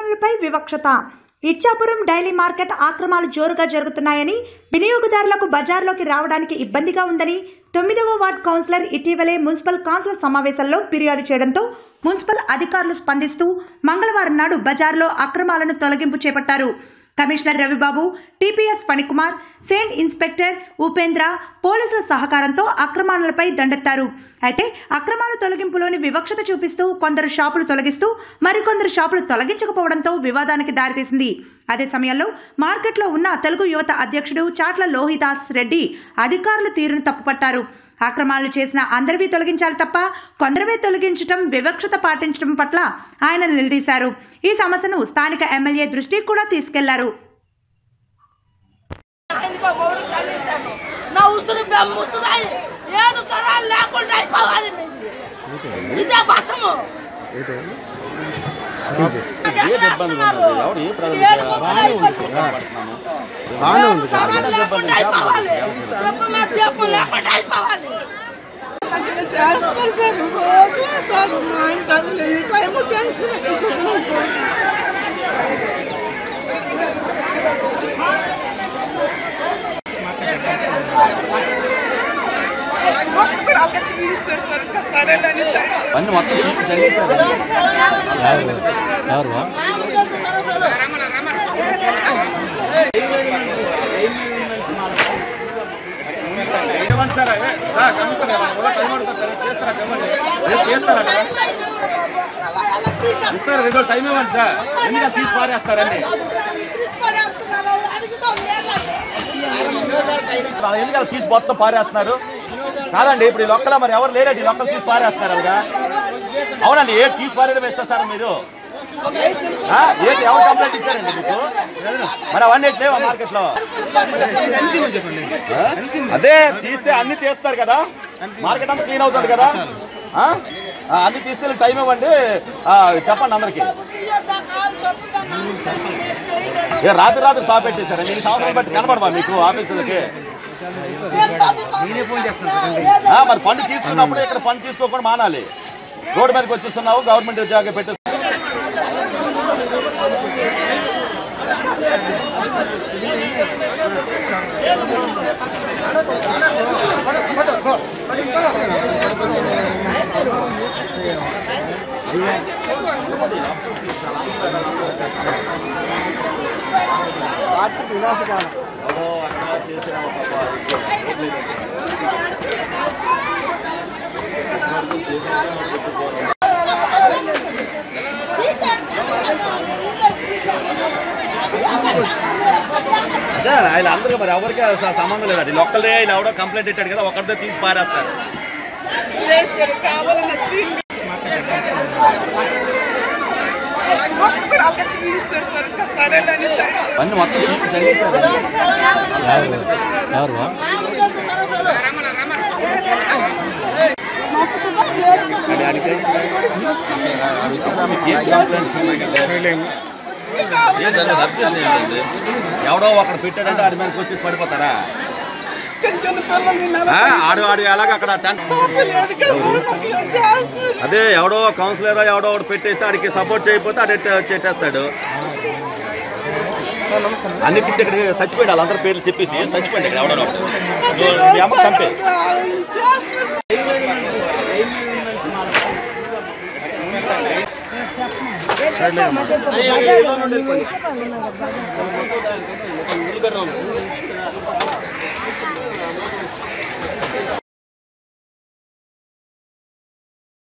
ఆక్రమణలపై వివక్షత Ichchapuram daily market ఆక్రమాలు జోరుగా జరుగుతున్నాయని వినియోగదారులకు బజార్లోకి రావడానికి ఇబ్బందిగా ఉందని తొమ్మిదవ వార్డ్ కౌన్సిలర్ ఇటీవలే మున్సిపల్ కౌన్సిల్ సమావేశంలో ఫిర్యాదు చేయడంతో మున్సిపల్ అధికారులు స్పందిస్తూ మంగళవారం నాడు బజార్లో అక్రమాలను తొలగింపు చేపట్టారు కమిషనర్ రవిబాబు టీపీఎస్ ఫణికుమార్ సేంట్ ఇన్స్పెక్టర్ ఉపేంద్ర పోలీసుల సహకారంతో అక్రమాలపై దండెత్తారు అయితే అక్రమాల తొలగింపులోని వివక్షత చూపిస్తూ కొందరు షాపులు తొలగిస్తూ మరికొందరు షాపులు తొలగించకపోవడంతో వివాదానికి దారితీసింది అదే సమయంలో మార్కెట్లో ఉన్న తెలుగు యువత అధ్యక్షుడు చాట్ల లోహిదాస్ రెడ్డి అధికారుల తీరును తప్పుపట్టారు అక్రమాలు చేసిన అందరివి తొలగించాలి తప్ప కొందరివే తొలగించడం వివక్షత పాటించడం పట్ల ఆయన నిలదీశారు ఈ సమస్యను స్థానిక ఎమ్మెల్యే దృష్టికి కూడా తీసుకెళ్లారు ఎందుకో మూడు కనీసాను నా ఉసురు ముసురాయి ఏడు తరాలు లేకుండా అయిపోవాలి మీది ఇదే బసము ఏడు ముక్కలు అయిపోయింది. ఏడు తరాలు లేకుండా అయిపోవాలి చెప్పు మీద చెప్పు లేకుండా అయిపోవాలి అట్లా చేస్తారు సార్ రోజు సార్ మా ఆయనకి అసలు ఈ టైం టెన్షన్ ఒక్కడ అలా తీసారు సార్ ఇంకా సరేలేని సార్ అన్ని మొత్తం తీసి చదివేశారు ఎవరు ఏమండి సార్ ఏ, సార్ కమిషనర్ ఏమన్నా కూడా టైం అడుగుతారు సార్, చేస్తారా కమిషనర్? రేపు చేస్తారా కదా? ఇస్తారు రేపు టైం ఇవ్వండి సార్ ఎందుకంటే తీసి పారేస్తారని ఎందుకంటే తీసి మొత్తం పారేస్తున్నారు కాదండి ఇప్పుడు ఈ లొక్కల మరి ఎవరు లేరండి ఈ లొక్కలు తీసి పారేస్తున్నారు కదా అవునండి ఏ తీసి పారేయడం ఇష్టం సార్ మీరు ఆ? ఏంటి ఎవరు కంప్లైంట్ ఇచ్చారండి మీకు మరి అవన్నీ లేవా మార్కెట్ లో ఆ? అదే తీస్తే అన్ని తీస్తారు కదా మార్కెట్ అంతా క్లీన్ అవుతుంది కదా ఆ? ఆ, అన్ని తీస్తే టైం ఇవ్వండి ఆ, చెప్పండి అందరికి ఏ రాత్రి రాత్రి షాప్ పెట్టేశారండి ఈ సంవత్సరం బట్టి కనబడవా మీకు ఆఫీసులకి ఆ, మరి పన్ను తీసుకున్నప్పుడు ఇక్కడ పన్ను తీసుకోకుండా మానాలి రోడ్డు మీదకి వచ్చేస్తున్నావు గవర్నమెంట్ ఉద్యోగం పెట్టే అదే ఆయన అందరూ మరి ఎవరికి అసలు సంబంధం లేదండి లొక్కలదే ఇలా ఎవడో కంప్లైంట్ ఇట్టాడు కదా ఒకరితో తీసి పారేస్తారు వేసారు కావాలన్న స్క్రీన్ ఒక్కడ అలా తీసారు సార్ ఇంకా సరేలేని సార్ అన్ని మొత్తం తీసి చదివేశారు ఎవరు ఎవరు అది ఆడికి తెలుసు. మీకు ఏం కంప్లైంట్స్ ఉన్నాయి కదా? ఏం జరగదు, అబ్జెక్షన్ ఏంటండి? ఎవడో ఒకడు పెట్టాడంటే ఆడి మీదకి వచ్చేసి పడిపోతారా చిన్న చిన్న పిల్లల్ని ఆ, ఆడు ఆడు ఎలాగ అక్కడ టెంట్ నలభై చేస్తారు అదే ఎవడో కౌన్సిలర్ ఎవడో ఒకడు పెట్టేస్తే ఆడికి సపోర్ట్ చేయకపోతే ఆడు ఎట్ట- చెట్టేస్తాడు అన్ని తీస్తే ఇక్కడ చచ్చిపోయాడు వాళ్ళందరి పేర్లు చెప్పేసి చచ్చిపోయాడు ఇక్కడ ఎవడో ఒకడు. నువ్వు మీ అమ్మ చంపే చేస్తారు